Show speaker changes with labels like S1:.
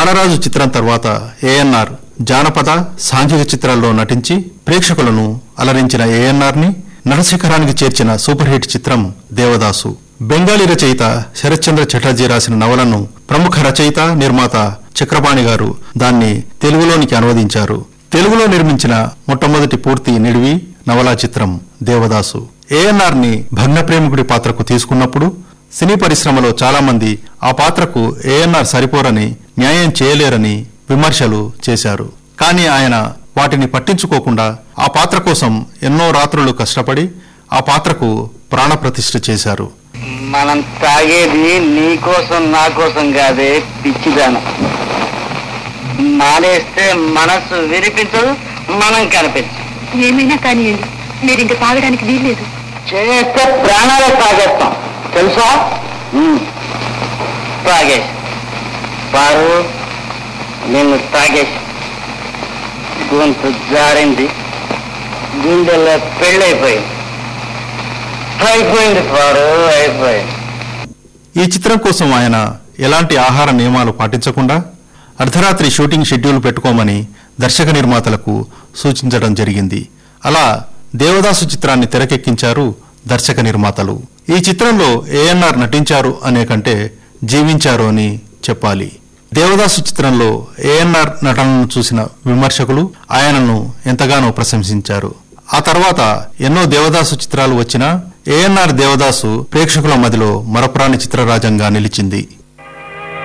S1: బాలరాజు చిత్రం తర్వాత ఏఎన్ఆర్ జానపద సాంఘిక చిత్రాల్లో నటించి ప్రేక్షకులను అలరించిన ఏఎన్ఆర్ ని నరశిఖరానికి చేర్చిన సూపర్ హిట్ చిత్రం దేవదాసు బెంగాలీ రచయిత శరత్చంద్ర చటర్జీ రాసిన నవలను ప్రముఖ రచయిత నిర్మాత చక్రపాణి గారు దాన్ని తెలుగులోనికి అనువదించారు తెలుగులో నిర్మించిన మొట్టమొదటి పూర్తి నిడివి నవలా చిత్రం దేవదాసు ఏఎన్ఆర్ ని భగ్న ప్రేమికుడి పాత్రకు తీసుకున్నప్పుడు సినీ పరిశ్రమలో చాలా మంది ఆ పాత్రకు ఏఎన్ఆర్ సరిపోరని న్యాయం చేయలేరని విమర్శలు చేశారు కానీ ఆయన వాటిని పట్టించుకోకుండా ఆ పాత్ర కోసం ఎన్నో రాత్రులు కష్టపడి ఆ పాత్రకు ప్రాణప్రతిష్ఠ చేశారు
S2: మనం తాగేది నీ కోసం నా కోసం కాదే పిచ్చిదానం మానేస్తే మనస్సు వినిపించదు మనం కనిపించదు
S3: ఏమైనా కానివ్వండి మీరు ఇంక తాగడానికి వీల్లేదు
S2: చేస్తే ప్రాణాలే తాగేస్తాం తెలుసా ఉమ్. తాగేసి పారు నిన్ను తాగేసి గొంతు జారింది గుండెల్లో పెళ్ళైపోయింది అయిపోయింది పారు అయిపోయింది
S1: ఈ చిత్రం కోసం ఆయన ఎలాంటి ఆహార నియమాలు పాటించకుండా అర్ధరాత్రి షూటింగ్ షెడ్యూల్ పెట్టుకోమని దర్శక నిర్మాతలకు సూచించడం జరిగింది అలా దేవదాసు చిత్రాన్ని తెరకెక్కించారు దర్శక నిర్మాతలు ఈ చిత్రంలో ఏఎన్ఆర్ నటించారు అనే కంటే జీవించారు అని చెప్పాలి దేవదాసు చిత్రంలో ఏఎన్ఆర్ నటనను చూసిన విమర్శకులు ఆయనను ఎంతగానో ప్రశంసించారు ఆ తర్వాత ఎన్నో దేవదాసు చిత్రాలు వచ్చినా ఏఎన్ఆర్ దేవదాసు ప్రేక్షకుల మదిలో మరపురాని చిత్రరాజంగా నిలిచింది